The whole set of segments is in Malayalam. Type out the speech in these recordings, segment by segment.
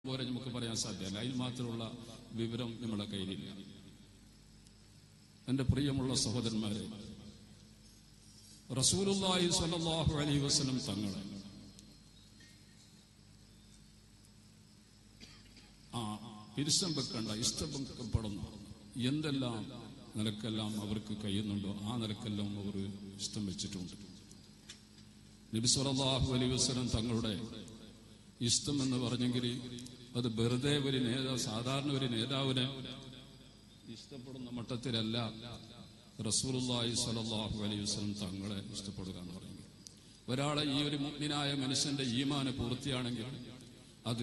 പോലെ നമുക്ക് പറയാൻ സാധ്യമല്ല അതിന് മാത്രമുള്ള വിവരം നമ്മളെ കയ്യിലില്ല എന്റെ പ്രിയമുള്ള സഹോദരന്മാരെ റസൂലുള്ളാഹി സ്വല്ലല്ലാഹു അലൈഹി വസല്ലം തങ്ങളെ ആ പിരിശം വെക്കണ്ട ഇഷ്ടം വെക്കപ്പെടുന്ന എന്തെല്ലാം നിലക്കെല്ലാം അവർക്ക് കഴിയുന്നുണ്ടോ ആ നിലക്കെല്ലാം അവർ ഇഷ്ടം വെച്ചിട്ടുണ്ട് നബി സല്ലല്ലാഹു അലൈഹി വസല്ലം തങ്ങളുടെ ഇഷ്ടം എന്ന് പറഞ്ഞെങ്കിൽ അത് വെറുതെ ഒരു നേതാവ് സാധാരണ ഒരു നേതാവിനെ ഇഷ്ടപ്പെടുന്ന മട്ടത്തിലല്ല റസൂലുള്ളാഹി സ്വല്ലല്ലാഹു അലൈഹി വസല്ലം തങ്ങളെ ഇഷ്ടപ്പെടുക എന്ന് പറയുന്നത് ഒരാളെ ഈ ഒരു മുഗ്നായ മനുഷ്യന്റെ ഈമാന് പൂർത്തിയാണെങ്കിൽ അത്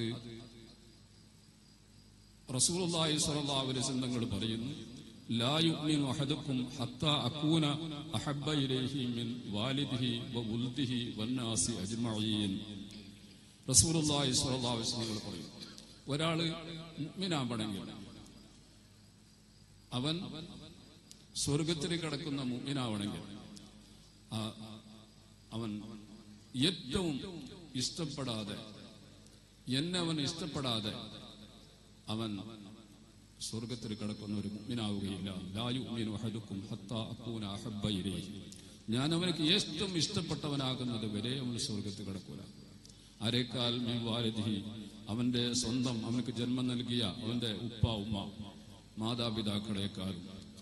റസൂലുള്ളാഹി സ്വല്ലല്ലാഹു അലൈഹി വസല്ലം തങ്ങൾ പറയുന്നു ലാ യുഅ്മിനു അഹദുക്കും ഹത്താ അകൂന അഹബ്ബ ഇലൈഹി മിൻ വാലിദിഹി വവുൽദിഹി വന്നാസി അജ്മഈൻ റസൂലുള്ളാഹി സ്വല്ലല്ലാഹു അലൈഹി വസല്ലം തങ്ങൾ പറയും ഒരാള് മുഅ്മിനാവണമെങ്കിൽ അവൻ സ്വർഗത്തിൽ കിടക്കുന്ന മുഅ്മിനാവണമെങ്കിൽ ആ- അവൻ ഏറ്റവും ഇഷ്ടപ്പെടാതെ എന്നെ അവൻ ഇഷ്ടപ്പെടാതെ അവൻ സ്വർഗത്തിൽ കിടക്കുന്ന ഒരു മുഅ്മിനാവുകയില്ല ലാ യുഅ്മിനു അഹദുക്കും ഹത്താ അകൂന അഹബ്ബ ഇലൈഹി ഞാൻ അവനക്ക് ഏറ്റവും ഇഷ്ടപ്പെട്ടവനാകുന്നത് വരെ അവൻ സ്വർഗത്തിൽ കിടക്കൂല അരേക്കാൽ മിൻ വാലിദിഹി അവന്റെ സ്വന്തം അവനക്ക് ജന്മം നൽകിയ അവന്റെ ഉപ്പ ഉമ്മ മാതാപിതാക്കളെക്കാൾ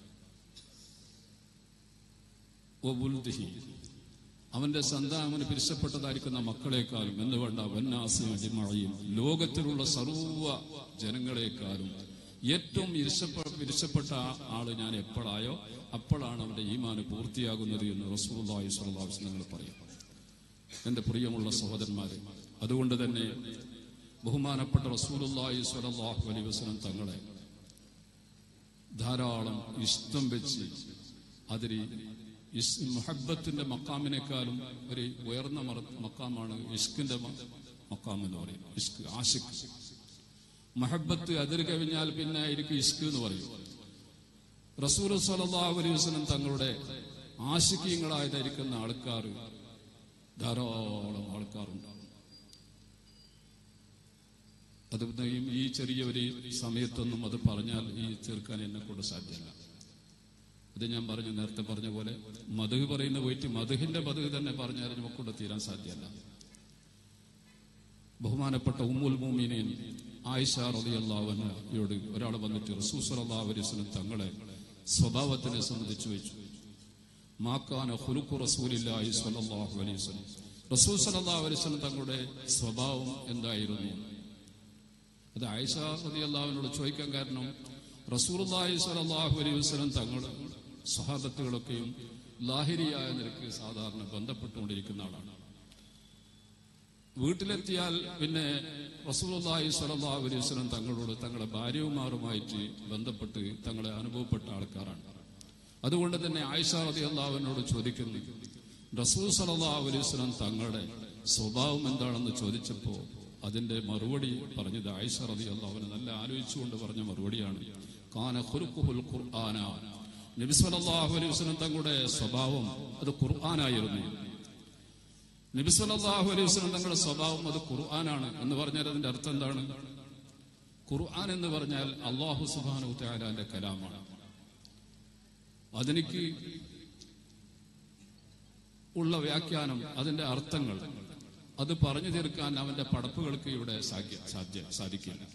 വവുൽദിഹി അവന്റെ സന്താനവന് പിരിച്ചപ്പെട്ടതായിരിക്കുന്ന മക്കളെക്കാളും എന്ന് വേണ്ട വന്നാസി അജിമഴയും ലോകത്തിലുള്ള സർവ ജനങ്ങളെക്കാളും ഏറ്റവും ഇരിച്ചപ്പെ പിരിച്ചപ്പെട്ട ആ- ആള് ഞാൻ എപ്പോഴായോ അപ്പോഴാണ് അവന്റെ ഈമാന് പൂർത്തിയാകുന്നത് എന്ന് റസൂലുള്ളാഹി സ്വല്ലല്ലാഹു അലൈഹി വസല്ലം പറയും എന്റെ പ്രിയമുള്ള സഹോദരന്മാരെ അതുകൊണ്ട് തന്നെ ബഹുമാനപ്പെട്ട റസൂലുള്ളാഹി സ്വല്ലല്ലാഹു അലൈഹി വസല്ലം തങ്ങളെ ധാരാളം ഇഷ്ടം വെച്ച് അതിൽ ഇസ് മുഹബത്തിന്റെ മക്കാമിനേക്കാളും ഒരു ഉയർന്ന മറ- മക്കാമാണ് ഇഷ്കിന്റെ മ- മക്കാം എന്ന് പറയും ഇഷ്ക് ആഷിഖ് മഹബത്ത് അതിൽ കവിഞ്ഞാൽ പിന്നെ ആയിരിക്കും ഇഷ്ക് എന്ന് പറയും റസൂൽ സല്ലല്ലാഹു അലൈഹി വസല്ലം തങ്ങളുടെ ആശിക്യങ്ങളായതായിരിക്കുന്ന ആൾക്കാർ ധാരാളം ആൾക്കാരുണ്ടാകും അത് ഈ- ഈ ചെറിയ ഒരു സമയത്തൊന്നും അത് പറഞ്ഞാൽ ഈ തീർക്കാൻ എന്നെ കൊണ്ട് സാധ്യമല്ല ഇത് ഞാൻ പറഞ്ഞു നേരത്തെ പറഞ്ഞ പോലെ മധു പറയുന്ന പോയിട്ട് മധുഹിന്റെ മധു തന്നെ പറഞ്ഞാൽ നമുക്കൊണ്ട് തീരാൻ സാധ്യമല്ല ബഹുമാനപ്പെട്ട ഉമ്മുൽ മൂമിനീൻ ആയിഷ റളിയല്ലാഹുവിനോട് ഒരാൾ വന്നിട്ട് റസൂൽ സല്ലല്ലാഹു അലൈഹി വസല്ലം തങ്ങളെ സ്വഭാവത്തിനെ സംബന്ധിച്ച് ചോദിച്ചു മാക്കാന ഖുലുഖു റസൂലില്ലാഹി സ്വല്ലല്ലാഹു അലൈഹി വസല്ലം റസൂൽ സല്ലല്ലാഹു അലൈഹി വസല്ലം തങ്ങളുടെ സ്വഭാവം എന്തായിരുന്നു അത് ആയിഷ റളിയല്ലാഹുവിനോട് ചോദിക്കാൻ കാരണം റസൂലുള്ളാഹി സ്വല്ലല്ലാഹു അലൈഹി വസല്ലം തങ്ങൾ സഹാബത്തുകളൊക്കെയും ലാഹിരിയായ നിരക്ക് സാധാരണ ബന്ധപ്പെട്ടുകൊണ്ടിരിക്കുന്ന ആളാണ് വീട്ടിലെത്തിയാൽ പിന്നെ റസൂലുള്ളാഹി സ്വല്ലല്ലാഹു അലൈഹി വസല്ലം തങ്ങളോട് തങ്ങളുടെ ഭാര്യവുമാരുമായിട്ട് ബന്ധപ്പെട്ട് തങ്ങളെ അനുഭവപ്പെട്ട ആൾക്കാരാണ് അതുകൊണ്ട് തന്നെ ആയിഷ റളിയല്ലാഹുവിനോട് ചോദിക്കുന്നു റസൂൽ സല്ലല്ലാഹു അലൈഹി വസല്ലം തങ്ങളുടെ സ്വഭാവം എന്താണെന്ന് ചോദിച്ചപ്പോൾ അതിന്റെ മറുപടി പറഞ്ഞത് ആയിഷ റളിയല്ലാഹുവിനെ നല്ല ആലോചിച്ചുകൊണ്ട് പറഞ്ഞ മറുപടിയാണ് കാന ഖുൽഖുൽ ഖുർആന നബി സല്ലല്ലാഹു അലൈഹി വസല്ലം തങ്ങളുടെ സ്വഭാവം അത് ഖുർആനായിരുന്നു നബി സല്ലല്ലാഹു അലൈഹി വസല്ലം തങ്ങളുടെ സ്വഭാവം അത് ഖുർആനാണ് എന്ന് പറഞ്ഞാൽ അതിന്റെ അർത്ഥം എന്താണ് ഖുർആൻ എന്ന് പറഞ്ഞാൽ അള്ളാഹു സുബ്ഹാനഹു തആലാന്റെ കലാമാണ് അതെനിക്ക് ഉള്ള വ്യാഖ്യാനം അതിന്റെ അർത്ഥങ്ങൾ അത് പറഞ്ഞു തീർക്കാൻ അവന്റെ പടപ്പുകൾക്ക് ഇവിടെ സാധ്യ സാധ്യ സാധിക്കില്ല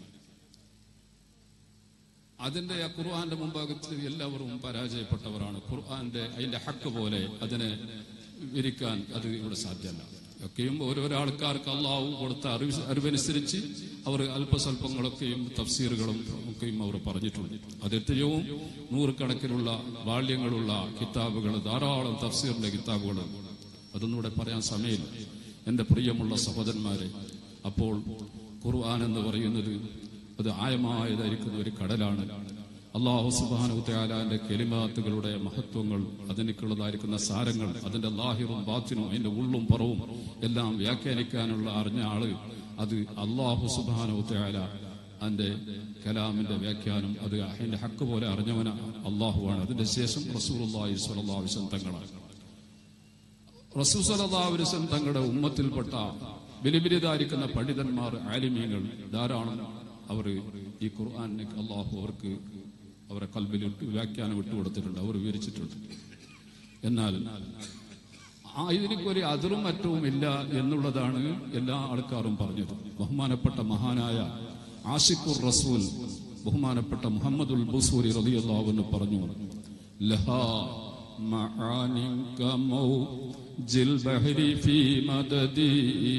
അതിന്റെ ആ ഖുർആന്റെ മുമ്പാകത്ത് എല്ലാവരും പരാജയപ്പെട്ടവരാണ് ഖുർആന്റെ അതിന്റെ ഹക്ക് പോലെ അതിനെ വിരിക്കാൻ അത് ഇവിടെ സാധ്യമല്ല ഒക്കെയും ഓരോരോ ആൾക്കാർക്ക് അള്ളാഹു കൊടുത്ത അറിവ് അറിവനുസരിച്ച് അവർ അല്പസ്വല്പങ്ങളൊക്കെയും തഫ്സീറുകളും ഒക്കെയും അവർ പറഞ്ഞിട്ടുണ്ട് അത് എത്രയും നൂറുകണക്കിനുള്ള ബാല്യങ്ങളുള്ള കിതാബുകൾ ധാരാളം തഫ്സീറിന്റെ കിതാബുകൾ അതൊന്നും ഇവിടെ പറയാൻ സമയമില്ല എന്റെ പ്രിയമുള്ള സഹോദരന്മാരെ അപ്പോൾ ഖുർആൻ എന്ന് പറയുന്നത് അത് ആയമായതായിരിക്കുന്ന ഒരു കടലാണ് അള്ളാഹു സുബാനു തയാലാന്റെ കെലിമാത്തുകളുടെ മഹത്വങ്ങൾ അതിനൊക്കെയുള്ളതായിരിക്കുന്ന സാരങ്ങൾ അതിന്റെ ലാഹിറും ബാത്തിനും അതിന്റെ ഉള്ളും പുറവും എല്ലാം വ്യാഖ്യാനിക്കാനുള്ള അറിഞ്ഞ ആള് അത് അള്ളാഹു സുബാനു തയാല അതിന്റെ കലാമിന്റെ വ്യാഖ്യാനം അത് അതിന്റെ ഹക്ക് പോലെ അറിഞ്ഞവന അള്ളാഹുവാണ് അതിന്റെ ശേഷം റസൂൽ സ്വലാവിസം തങ്ങളാണ് റസൂൽ സലതാവരിസം തങ്ങളുടെ ഉമ്മത്തിൽപ്പെട്ട ബലിബിരിതായിരിക്കുന്ന പണ്ഡിതന്മാർ ആലിമീങ്ങൾ ധാരാളം അവർ ഈ ഖുർആാനെ അള്ളാഹു അവർക്ക് അവരെ കൽബിൽ ഇട്ട് വ്യാഖ്യാനം വിട്ടുകൊടുത്തിട്ടുണ്ട് അവർ വിവരിച്ചിട്ടുണ്ട് എന്നാൽ ആ ഇതിനൊരു അതിറും മറ്റവും ഇല്ല എന്നുള്ളതാണ് എല്ലാ ആൾക്കാരും പറഞ്ഞത് ബഹുമാനപ്പെട്ട മഹാനായ ആഷിഖുർ റസൂൽ ബഹുമാനപ്പെട്ട മുഹമ്മദുൽ ബുസൂരി റളിയല്ലാഹു പറഞ്ഞു ലഹാ മആനിൻ കമൗജിൽ ബഹരി ഫീ മദദി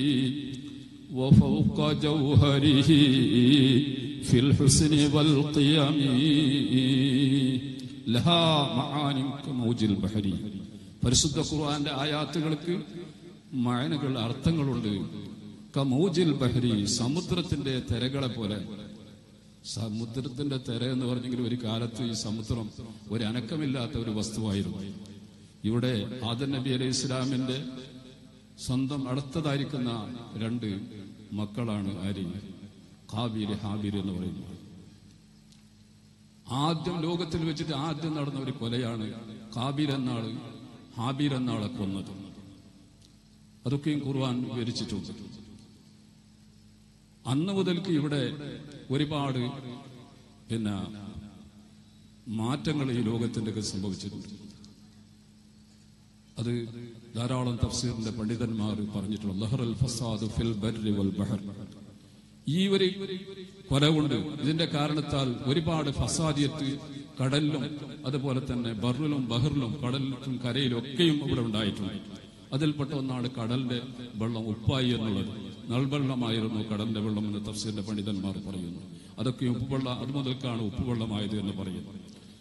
وفوق جوهره في الحسن والقيم لها معان كموج البحر പരിശുദ്ധ ഖുർആന്റെ ആയാത്തുകൾക്ക് മഴനുകൾ അർത്ഥങ്ങളുണ്ട് കമൂജിൽ ബഹരി സമുദ്രത്തിന്റെ തിരകളെ പോലെ സമുദ്രത്തിന്റെ തിര എന്ന് പറഞ്ഞെങ്കിൽ ഒരു കാലത്ത് ഈ സമുദ്രം ഒരു അനക്കമില്ലാത്ത ഒരു വസ്തുവായിരുന്നു ഇവിടെ ആദൻ നബി അലൈഹി ഇസ്ലാമിന്റെ സ്വന്തം അടുത്തതായിരിക്കുന്ന രണ്ട് മക്കളാണ് ആര് ഹാബീര് ഹാബീർ എന്ന് പറയുന്നത് ആദ്യം ലോകത്തിൽ വെച്ചിട്ട് ആദ്യം നടന്ന ഒരു കൊലയാണ് കാബീർ എന്നാള് ഹാബീർ എന്നാളെ കൊന്നത് അതൊക്കെയും ഖുർആൻ വിവരിച്ചിട്ടുണ്ട് അന്ന് മുതൽക്ക് ഇവിടെ ഒരുപാട് പിന്നെ മാറ്റങ്ങൾ ഈ ലോകത്തിന്റെ ഒക്കെ സംഭവിച്ചിട്ടുണ്ട് അത് ധാരാളം തഫ്സീറിന്റെ പണ്ഡിതന്മാർ പറഞ്ഞിട്ടുള്ള ലഹറൽ ഫസാദ് ഫിൽ ബർരി വൽ ബഹർ ഈ ഒരു കൊല കൊണ്ട് ഇതിന്റെ കാരണത്താൽ ഒരുപാട് ഫസാദിയത്ത് കടലിലും അതുപോലെ തന്നെ ബറിലും ബഹറിലും കടലിലും കരയിലും ഒക്കെയും ഇവിടെ ഉണ്ടായിട്ടുണ്ട് അതിൽപ്പെട്ട ഒന്നാണ് കടലിന്റെ വെള്ളം ഉപ്പായി എന്നുള്ളത് നൽവെള്ളമായിരുന്നു കടലിന്റെ വെള്ളം എന്ന് തഫ്സീറിന്റെ പണ്ഡിതന്മാർ പറയുന്നു അതൊക്കെ ഉപ്പുവെള്ളം അത് മുതൽക്കാണ് ഉപ്പുവെള്ളമായത് എന്ന് പറയുന്നു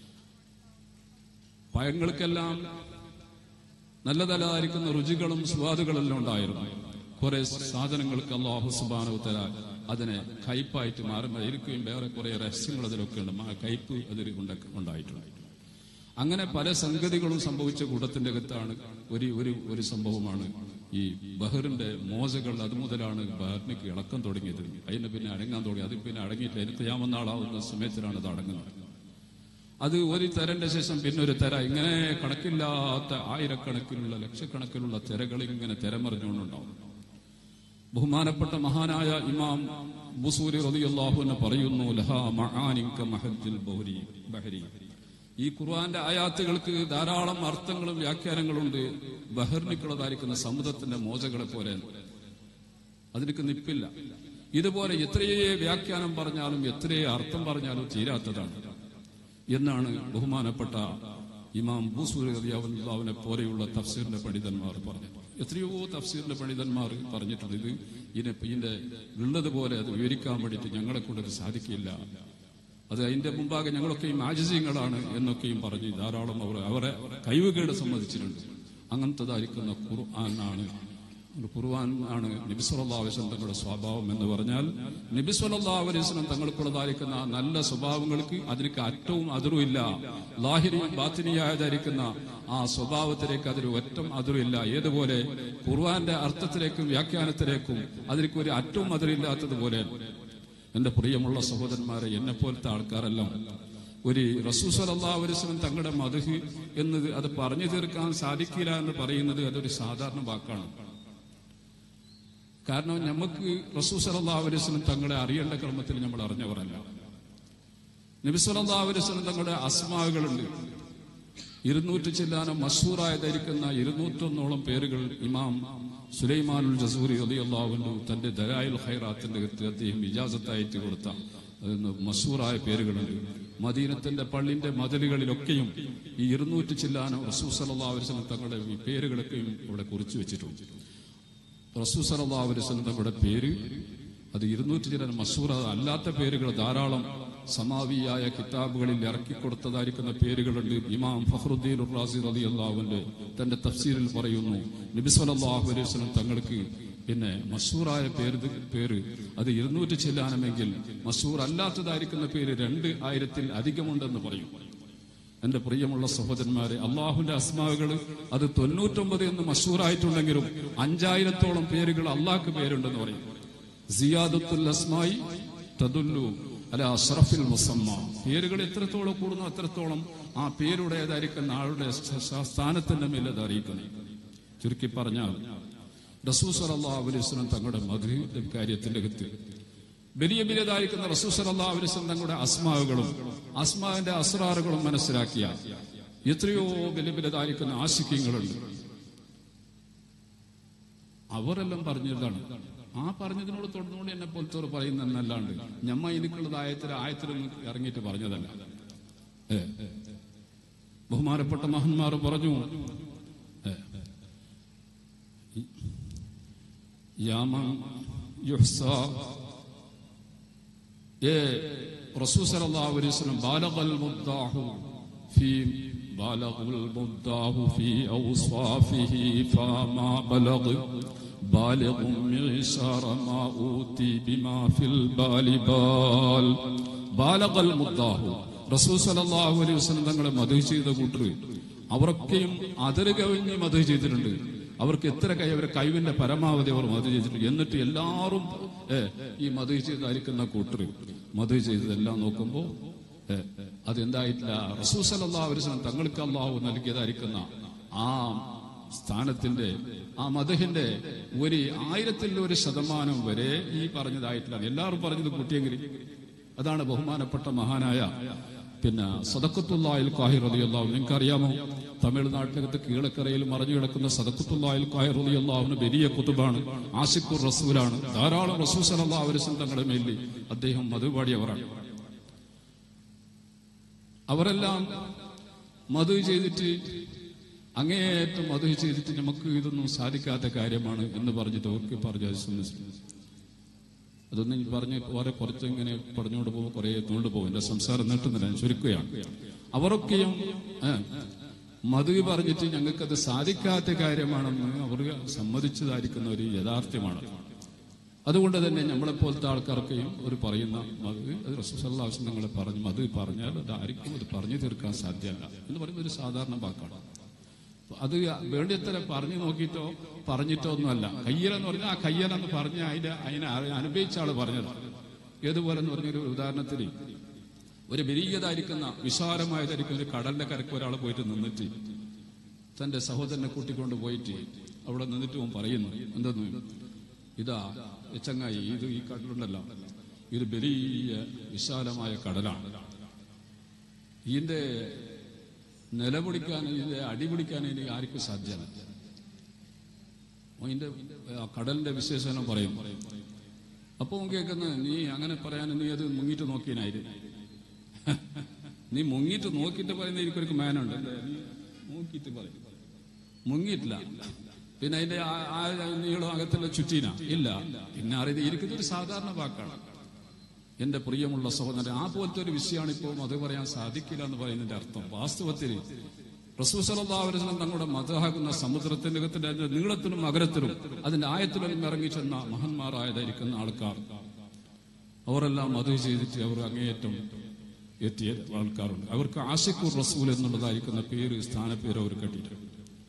പഴങ്ങൾക്കെല്ലാം നല്ലതല്ലായിരിക്കുന്ന രുചികളും സ്വാദുകളെല്ലാം ഉണ്ടായിരുന്നു കുറെ സാധനങ്ങൾക്ക് അള്ളാഹു സുബാനവുത്തര അതിനെ കയ്പായിട്ട് മാറുമ്പോൾ ഇരിക്കുകയും വേറെ കുറെ രഹസ്യങ്ങൾ അതിലൊക്കെ ഉണ്ട് ആ കയ്പ് അതിൽ ഉണ്ടാ- ഉണ്ടായിട്ടുണ്ട് അങ്ങനെ പല സംഗതികളും സംഭവിച്ച കൂട്ടത്തിന്റെ അകത്താണ് ഒരു ഒരു ഒരു സംഭവമാണ് ഈ ബഹറിന്റെ മോശകൾ അത് മുതലാണ് ബഹറിനക്ക് ഇളക്കം തുടങ്ങിയത് അതിന് പിന്നെ അടങ്ങാൻ തുടങ്ങി അത് പിന്നെ അടങ്ങിയിട്ടില്ല എനിക്ക് ചെയ്യാമെന്നാളാവുന്ന സമയത്തിലാണ് അത് അടങ്ങുന്നത് അത് ഒരു തരന്റെ ശേഷം പിന്നെ ഒരു തെര ഇങ്ങനെ കണക്കില്ലാത്ത ആയിരക്കണക്കിനുള്ള ലക്ഷക്കണക്കിനുള്ള തിരകൾ ഇങ്ങനെ തിരമറിഞ്ഞുകൊണ്ടുണ്ടാവും ബഹുമാനപ്പെട്ട മഹാനായ ഇമാം ബുസൂരി റളിയല്ലാഹു എന്ന് പറയുന്നു ലഹാ മആനിൻ കമഹജ്ജിൽ ബഹരി ബഹരി ഈ ഖുർആന്റെ ആയാത്തുകൾക്ക് ധാരാളം അർത്ഥങ്ങളും വ്യാഖ്യാനങ്ങളുണ്ട് ബഹർനിക്കുള്ളതായിരിക്കുന്ന സമുദ്രത്തിന്റെ മോചകളെ പോലെ അതിനൊക്കെ നിപ്പില്ല ഇതുപോലെ എത്രയേ വ്യാഖ്യാനം പറഞ്ഞാലും എത്രയേ അർത്ഥം പറഞ്ഞാലും തീരാത്തതാണ് എന്നാണ് ബഹുമാനപ്പെട്ട ഇമാം ബൂസൂരി റളിയല്ലാഹുവിനെ പോലെയുള്ള തഫ്സീറിന്റെ പണ്ഡിതന്മാർ പറഞ്ഞത് എത്രയോ തഫ്സീറിന്റെ പണ്ഡിതന്മാർ പറഞ്ഞിട്ടുണ്ട് ഇത് ഇതിനെ ഇതിന്റെ ഉള്ളതുപോലെ അത് വിവരിക്കാൻ വേണ്ടിയിട്ട് ഞങ്ങളെ കൊണ്ടത് സാധിക്കില്ല അത് അതിന്റെ മുമ്പാകെ ഞങ്ങളൊക്കെയും ആജിസ്യങ്ങളാണ് എന്നൊക്കെയും പറഞ്ഞ് ധാരാളം അവർ അവരെ കഴിവുകേട് സമ്മതിച്ചിട്ടുണ്ട് അങ്ങനത്തതായിരിക്കുന്ന ഖുർആനാണ് ഖുർആൻ ആണ് നബിസ്വല്ലാസ്ലം തങ്ങളുടെ സ്വഭാവം എന്ന് പറഞ്ഞാൽ നബിസ്വല്ലാസ്ലം തങ്ങൾക്കുള്ളതായിരിക്കുന്ന ആ നല്ല സ്വഭാവങ്ങൾക്ക് അതിനൊക്കെ അറ്റവും അതിരും ഇല്ല ലാഹിരിയും ബാത്തിനിയായതായിരിക്കുന്ന ആ സ്വഭാവത്തിലേക്ക് അതിന് ഒറ്റം അതിരില്ല ഏതുപോലെ ഖുർആന്റെ അർത്ഥത്തിലേക്കും വ്യാഖ്യാനത്തിലേക്കും അതിലേക്ക് ഒരു അറ്റവും അതിരില്ലാത്തതുപോലെ എന്റെ പ്രിയമുള്ള സഹോദരന്മാരെ എന്നെ പോലത്തെ ആൾക്കാരെല്ലാം ഒരു റസൂസലല്ലാവരിസ്ലം തങ്ങളുടെ മധുഹ് എന്നത് അത് പറഞ്ഞു തീർക്കാൻ സാധിക്കില്ല എന്ന് പറയുന്നത് അതൊരു സാധാരണ വാക്കാണ് കാരണം നമുക്ക് റസൂസലല്ലാവരിസ്ലം തങ്ങളെ അറിയേണ്ട ക്രമത്തിൽ നമ്മൾ അറിഞ്ഞവരല്ല നബിസ്വലല്ലാവരിസ്ലം തങ്ങളുടെ അസ്മാവുകളുണ്ട് ഇരുന്നൂറ്റി ചില്ലാനം മഷൂറായതായിരിക്കുന്ന ഇരുന്നൂറ്റൊന്നോളം പേരുകൾ ഇമാം സുലൈമാനുൽ ജസൂരി അലിയല്ലാവുന്നു തന്റെ ദലായിൽ ഹൈറാത്തിന്റെ അകത്ത് അദ്ദേഹം ഇജാസത്തായിട്ട് കൊടുത്ത അതിന് മഷൂറായ പേരുകളുണ്ട് മദീനത്തിന്റെ പള്ളിന്റെ മതിലുകളിലൊക്കെയും ഈ ഇരുന്നൂറ്റി ചില്ലാനം റസൂസലല്ലാവരിസ്ലം തങ്ങളുടെ ഈ പേരുകളൊക്കെയും ഇവിടെ കുറിച്ചു വെച്ചിട്ടുണ്ട് റസൂസലല്ലാവരിസ്ലം തങ്ങളുടെ പേര് അത് ഇരുന്നൂറ്റി ചില മസൂറ അല്ലാത്ത പേരുകൾ ധാരാളം സമാവിയായ കിതാബുകളിൽ ഇറക്കിക്കൊടുത്തതായിരിക്കുന്ന പേരുകളുണ്ട് ഇമാം ഫഹ്റുദ്ദീൻ ഉറാസി റലി അള്ളാഹുവിന്റെ തന്റെ തഫ്സീറിൽ പറയുന്നു നബിസ്വലല്ലാഹു അലൈഹി വസല്ലം തങ്ങൾക്ക് പിന്നെ മസൂറായ പേര് പേര് അത് ഇരുന്നൂറ്റി ചെല്ലാനമെങ്കിൽ മസൂർ അല്ലാത്തതായിരിക്കുന്ന പേര് രണ്ട് ആയിരത്തിൽ അധികമുണ്ടെന്ന് പറയും എന്റെ പ്രിയമുള്ള സഹോദരന്മാരെ അള്ളാഹുന്റെ അസ്മാവുകൾ അത് തൊണ്ണൂറ്റൊമ്പത് എന്ന് മഷൂറായിട്ടുണ്ടെങ്കിലും അഞ്ചായിരത്തോളം പേരുകൾ അള്ളാഹ്ക്ക് പേരുണ്ടെന്ന് പറയും സിയാദത്തുൽ അസ്മായി തദുല്ലു അല്ല അഷ്റഫിൽ മുസമ്മ പേരുകൾ എത്രത്തോളം കൂടുന്നു അത്രത്തോളം ആ പേരുടേതായിരിക്കുന്ന ആളുടെ സ- സ- സ്ഥാനത്തിന്റെ മേൽ അത് അറിയിക്കുന്നു ചുരുക്കി പറഞ്ഞാൽ റസൂസർ അള്ളാഹു അലൈഹി വസല്ലം തങ്ങളുടെ മധുര കാര്യത്തിന്റെ അകത്ത് വലിയ വലിയതായിരിക്കുന്ന റസൂസലല്ലാ അലിസ്ലം തങ്ങളുടെ അസ്മാവുകളും അസ്മാവിന്റെ അസ്രാറുകളും മനസ്സിലാക്കിയ എത്രയോ വലിയ വലിയതായിരിക്കുന്ന ആശിക്യങ്ങളുണ്ട് അവരെല്ലാം പറഞ്ഞതാണ് ആ പറഞ്ഞതിനോട് തുടർന്നുകൊണ്ട് എന്നെ പോലത്തോർ പറയുന്നല്ലാണ്ട് ഞമ്മ എനിക്കുള്ളത് ആയത്തിൽ ആയത്തിലൊന്നും ഇറങ്ങിയിട്ട് പറഞ്ഞതല്ല ഏ. ബഹുമാനപ്പെട്ട മഹന്മാർ പറഞ്ഞു ഏ. യാമൻ യുഹ്സ ഏ റസൂൽ സല്ലല്ലാഹു അലൈഹി വസല്ലം ബാലഗൽ മുദ്ദാഹു ഫീ ബാലഗൽ മുദ്ദാഹു ഫീ ഔസാഫിഹി ഫമാ ബലഗ് بالغ معشار ما أوتي بما في البال بال بالغ المداه റസൂൽ സല്ലല്ലാഹു അലൈഹി വസല്ലം തങ്ങളെ മധു ചെയ്ത കൂട്ടർ അവരൊക്കെയും അതിര് കവിഞ്ഞ് മധു ചെയ്തിട്ടുണ്ട് അവർക്ക് എത്ര കൈ അവരുടെ കഴിവിന്റെ പരമാവധി അവർ മധു ചെയ്തിട്ടുണ്ട് എന്നിട്ട് എല്ലാവരും ഏ, ഈ മധു ചെയ്തായിരിക്കുന്ന കൂട്ടർ മധു ചെയ്തതെല്ലാം നോക്കുമ്പോ ഏ, അതെന്തായിട്ടില്ല റസൂൽ സല്ലല്ലാഹു അലൈഹി വസല്ലം തങ്ങൾക്ക് അള്ളാഹു നൽകിയതായിരിക്കുന്ന ആ സ്ഥാനത്തിന്റെ ആ മതഹിന്റെ ഒരു ആയിരത്തിൽ ഒരു ശതമാനം വരെ ഈ പറഞ്ഞതായിട്ടില്ല എല്ലാവരും പറഞ്ഞത് കൂട്ടിയെങ്കിൽ അതാണ് ബഹുമാനപ്പെട്ട മഹാനായ പിന്നെ സദക്കത്തുല്ലായിൽ കാഹിർ റളിയല്ലാഹു നിങ്ങൾക്ക് അറിയാമോ തമിഴ്നാട്ടിനകത്ത് കീഴക്കരയിൽ മറഞ്ഞു കിടക്കുന്ന സദക്കത്തുല്ലായിൽ കാഹിർ റളിയല്ലാഹുവിന് വലിയ കുത്തുബാണ് ആസിഖുർ റസൂലാണ് ധാരാളം റസൂൽ സല്ലല്ലാഹു അലൈഹി വസല്ലം തങ്ങളുടെ മേലിൽ അദ്ദേഹം മധുപാടിയവരാണ് അവരെല്ലാം മധു ചെയ്തിട്ട് അങ്ങേയറ്റം മധു ചെയ്തിട്ട് നമുക്ക് ഇതൊന്നും സാധിക്കാത്ത കാര്യമാണ് എന്ന് പറഞ്ഞിട്ട് അവർക്ക് പറഞ്ഞു അതൊന്നും എനിക്ക് പറഞ്ഞ് വളരെ കുറച്ച് ഇങ്ങനെ പറഞ്ഞുകൊണ്ട് പോകുമ്പോൾ കുറെ എത്തുകൊണ്ട് പോകും എന്റെ സംസാരം നീട്ടുന്നില്ല ഞാൻ ചുരുക്കുകയാണ് അവരൊക്കെയും ഏ, മധു പറഞ്ഞിട്ട് ഞങ്ങൾക്കത് സാധിക്കാത്ത കാര്യമാണെന്ന് അവർ സമ്മതിച്ചതായിരിക്കുന്ന ഒരു യാഥാർത്ഥ്യമാണ് അതുകൊണ്ട് തന്നെ നമ്മളെപ്പോലത്തെ ആൾക്കാർക്കെയും ഒരു പറയുന്ന മത് അത് റസൂസല്ലാവശ്യം നിങ്ങളെ പറഞ്ഞു മത് പറഞ്ഞാൽ അത് ആർക്കും അത് പറഞ്ഞു തീർക്കാൻ സാധ്യമല്ല എന്ന് പറയുന്ന ഒരു സാധാരണ വാക്കാണ് അത് വേണ്ടിയത്ര പറഞ്ഞു നോക്കിയിട്ടോ പറഞ്ഞിട്ടോ ഒന്നുമല്ല കയ്യലെന്ന് പറഞ്ഞാൽ ആ കയ്യലെന്ന് പറഞ്ഞ അതിന്റെ അതിനെ അറി- അനുഭവിച്ച ആള് പറഞ്ഞത് ഏതുപോലെ എന്ന് പറഞ്ഞൊരു ഉദാഹരണത്തിന് ഒരു വലിയതായിരിക്കുന്ന വിശാലമായതായിരിക്കുന്ന ഒരു കടലിന്റെ കരക്ക് ഒരാൾ പോയിട്ട് നിന്നിട്ട് തന്റെ സഹോദരനെ കൂട്ടിക്കൊണ്ട് പോയിട്ട് അവിടെ നിന്നിട്ട് അവൻ പറയുന്നു എന്തെന്ന് ഇതാ ഈ ചങ്ങായി ഇത് ഈ കടലുണ്ടല്ലോ ഇത് വലിയ വിശാലമായ കടലാണ് ഇതിന്റെ നിലപിടിക്കാൻ ഇതിന്റെ അടിപിടിക്കാൻ ഇനി ആർക്കും സാധ്യമല്ല അതിന്റെ ആ കടലിന്റെ വിശേഷണം പറയും അപ്പൊ അവൻ കേൾക്കുന്നത് നീ അങ്ങനെ പറയാൻ നീ അത് മുങ്ങിട്ട് നോക്കിയനായിരുന്നു നീ മുങ്ങിട്ട് നോക്കിയിട്ട് പറയുന്ന എനിക്കൊരു മാനുണ്ട് എന്താ? നീ നോക്കിയിട്ട് പറയും മുങ്ങിയിട്ടില്ല പിന്നെ അതിന്റെ ആ- ആ നീളം അകത്തുള്ള ചുറ്റീന ഇല്ല പിന്നെ അറിയത് ഇരിക്കുന്ന ഒരു സാധാരണ വാക്കാണ് എന്റെ പ്രിയമുള്ള സഹോദരൻ ആ പോലത്തെ ഒരു വിഷയമാണ് ഇപ്പോൾ അത് പറയാൻ സാധിക്കില്ല എന്ന് പറയുന്നതിന്റെ അർത്ഥം വാസ്തവത്തിൽ റസൂസലാവരസനം തങ്ങളുടെ മതമാകുന്ന സമുദ്രത്തിന്റെ അകത്തിന്റെ അതിന്റെ നീളത്തിലും അകരത്തിലും അതിന്റെ ആയത്തിലും ഇറങ്ങി ചെന്ന മഹന്മാരായതായിരിക്കുന്ന ആൾക്കാർ അവരെല്ലാം മധു ചെയ്തിട്ട് അവർ അങ്ങേയറ്റം എത്തിയ ആൾക്കാരുണ്ട് അവർക്ക് ആഷിഖുർ റസൂൽ എന്നുള്ളതായിരിക്കുന്ന പേര് സ്ഥാനപ്പേര് അവർ കെട്ടിയിട്ടുണ്ട്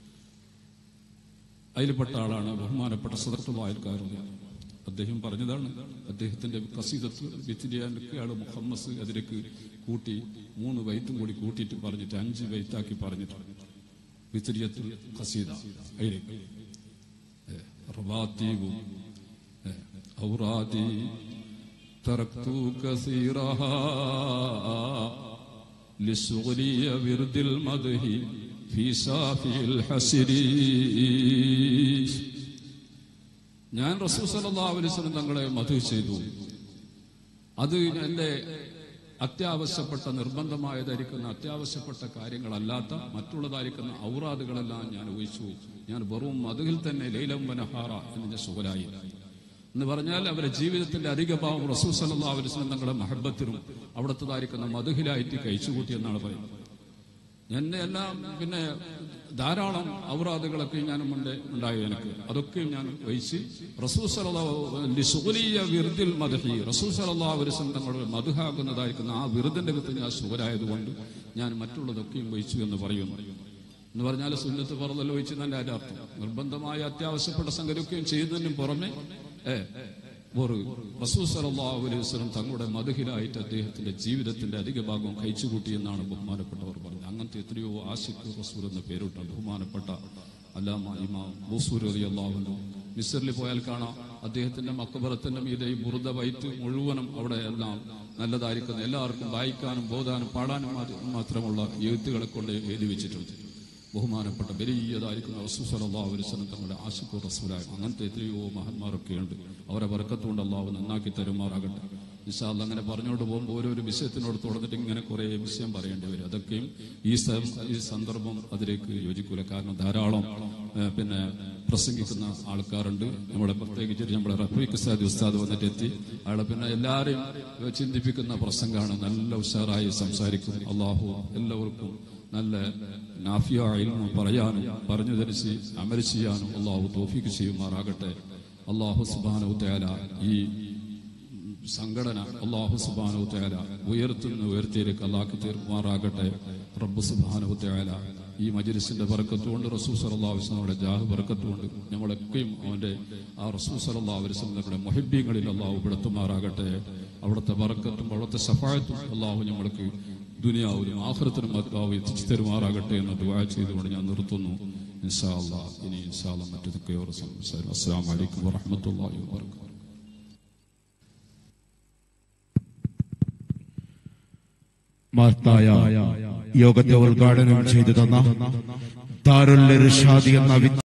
അതിൽപ്പെട്ട ആളാണ് ബഹുമാനപ്പെട്ട സദർത്തുള്ളായൽക്കാരുണ്ട് അദ്ദേഹം പറഞ്ഞതാണ് അദ്ദേഹത്തിന്റെ കസീദത്ത് വിത്തിരിയാനൊക്കെ ആള് മുഹമ്മസ് അതിലേക്ക് കൂട്ടി മൂന്ന് വൈത്തും കൂടി കൂട്ടിയിട്ട് പറഞ്ഞിട്ട് അഞ്ച് വൈത്താക്കി പറഞ്ഞിട്ടുണ്ട് വിത്തിരിയത്തുൽ കസീദ അതിലേക്ക് ഏ, റവാത്തീബു ഏ, ഔറാദി തറക്തു കസീറഹാ لسغلي ورد المدح في صافي الحسر ഞാൻ റസൂൽ സല്ലല്ലാഹു അലൈഹി വസല്ലം തങ്ങളെ മധു ചെയ്തു അത് എന്റെ അത്യാവശ്യപ്പെട്ട നിർബന്ധമായതായിരിക്കുന്ന അത്യാവശ്യപ്പെട്ട കാര്യങ്ങളല്ലാത്ത മറ്റുള്ളതായിരിക്കുന്ന ഔറാദുകളെല്ലാം ഞാൻ ഒഴിച്ചു ഞാൻ വെറും മധുവിൽ തന്നെ ലൈലം വനഹാറ എന്ന് ഞാൻ സുഖലായി എന്ന് പറഞ്ഞാൽ അവരുടെ ജീവിതത്തിന്റെ അധിക ഭാവം റസൂൽ സല്ലല്ലാഹു അലൈഹി വസല്ലം തങ്ങളുടെ മഹബത്തിനും അവിടത്തേതായിരിക്കുന്ന മധുഹിലായിട്ട് കഴിച്ചുകൂട്ടി എന്നാണ് പറയുന്നത് എന്നെ എല്ലാം പിന്നെ ധാരാളം ഔറാദുകളൊക്കെ ഞാനും ഉണ്ട് ഉണ്ടായി എനിക്ക് അതൊക്കെ ഞാൻ വഹിച്ച് റസൂസലിയ വിറുദിൽ മദഹി റസൂസലാ ഒരു തങ്ങളുടെ മധുഹാകുന്നതായിരിക്കുന്ന ആ വിറുദിന്റെ അകത്ത് ഞാൻ സുഖരായതുകൊണ്ട് ഞാൻ മറ്റുള്ളതൊക്കെയും വഹിച്ചു എന്ന് പറയുന്നു എന്ന് പറഞ്ഞാൽ സുന്നത്ത് പറന്നല്ലോ വഹിച്ചു നല്ല അതിന്റെ അർത്ഥം നിർബന്ധമായ അത്യാവശ്യപ്പെട്ട സംഗതിയൊക്കെയും ചെയ്യുന്നതിനും പുറമെ ഏ ഒരു റസൂൽ സല്ലല്ലാഹു അലൈഹി വസല്ലം തങ്ങളുടെ മധുഹിലായിട്ട് അദ്ദേഹത്തിന്റെ ജീവിതത്തിന്റെ അധിക ഭാഗം കഴിച്ചുകൂട്ടി എന്നാണ് ബഹുമാനപ്പെട്ടവർ പറഞ്ഞത് അങ്ങനത്തെ എത്രയോ ആശിഖ് റസൂൽ എന്ന പേരിട്ട ബഹുമാനപ്പെട്ട അല്ലാമ ഇമാം ബൂസൂർ റളിയല്ലാഹു അൻഹു മിസ്റിൽ പോയാൽ കാണാം അദ്ദേഹത്തിന്റെ മക്കബറത്തിന്റെ മീതെ ഈ ബുറുദ വൈത്ത് മുഴുവനും അവിടെ എല്ലാം നല്ലതായിരിക്കുന്ന എല്ലാവർക്കും വായിക്കാനും ബോധാനും പാടാനും മാ- മാത്രമുള്ള എഴുത്തുകളെ കൊണ്ട് എഴുതി വെച്ചിട്ടുണ്ട് ബഹുമാനപ്പെട്ട വലിയതായിരിക്കുന്ന റസൂസലാഹു വസ്ലം തങ്ങളുടെ ആശിക്കു റസൂലായ അങ്ങനത്തെ എത്രയോ മഹന്മാരൊക്കെ ഉണ്ട് അവരെ വർക്കത്തുകൊണ്ട് അള്ളാഹു നന്നാക്കി തരുമാറാകട്ടെ നിശാല്ല അങ്ങനെ പറഞ്ഞുകൊണ്ട് പോകുമ്പോൾ ഓരോരോ വിഷയത്തിനോട് തുടർന്നിട്ട് ഇങ്ങനെ കുറെ വിഷയം പറയേണ്ടി വരും അതൊക്കെയും ഈ സ- ഈ സന്ദർഭം അതിലേക്ക് യോജിക്കൂല കാരണം ധാരാളം ഏ, പിന്നെ പ്രസംഗിക്കുന്ന ആൾക്കാരുണ്ട് നമ്മുടെ പ്രത്യേകിച്ച് നമ്മുടെ റഫീഖ് സാദി ഉസ്താദ് വന്നിട്ട് എത്തി അയാളെ പിന്നെ എല്ലാവരെയും ചിന്തിപ്പിക്കുന്ന പ്രസംഗമാണ് നല്ല ഉഷാറായി സംസാരിക്കും അള്ളാഹു എല്ലാവർക്കും നല്ല നാഫിയ ഇൽമ പറയാനും പറഞ്ഞു ധരിച്ച് അമൽ ചെയ്യാനും അള്ളാഹു തോഫിക്ക് ചെയ്യുമാറാകട്ടെ അള്ളാഹു സുബാനു തയാല ഈ സംഘടന അള്ളാഹു സുബാനു തയാല ഉയർത്തുന്ന ഉയർത്തിയിലേക്ക് അള്ളാഹ് തീർമാറാകട്ടെ റബ്ബ് സുബാനു തയാല ഈ മജിലിസിന്റെ ബർക്കത്തുകൊണ്ട് റസൂ സലല്ലാ വസ്ലങ്ങളുടെ ജാഹ് ബർക്കത്തുകൊണ്ട് ഞങ്ങളൊക്കെയും അവന്റെ ആ റസൂ സലല്ലാ വസ്ലങ്ങളുടെ മൊഹിബ്യങ്ങളിൽ അള്ളാഹു പെടുത്തുമാറാകട്ടെ അവിടുത്തെ ബർക്കത്തും അവിടുത്തെ സഫായത്തും അള്ളാഹു ഞങ്ങൾക്ക് ദുനിയാവിലും ആഹ്റത്തിനും അള്ളാഹു എത്തിച്ചു തരുമാറാകട്ടെ എന്ന് ദുആ ചെയ്തുകൊണ്ട് ഞാൻ നിർത്തുന്നു ഇൻഷാ അള്ളാഹ് ഇനി ഇൻഷാ അള്ളാഹ് മറ്റൊക്കെ സംസാരം അസ്സാം വലൈക്കും വറഹമത്തല്ലാഹി വാബർക്കാത്തു മഹത്തായ യോഗത്തെ ഉദ്ഘാടനം ചെയ്തു തന്ന ദാരുൽ ഇർഷാദി എന്ന വി-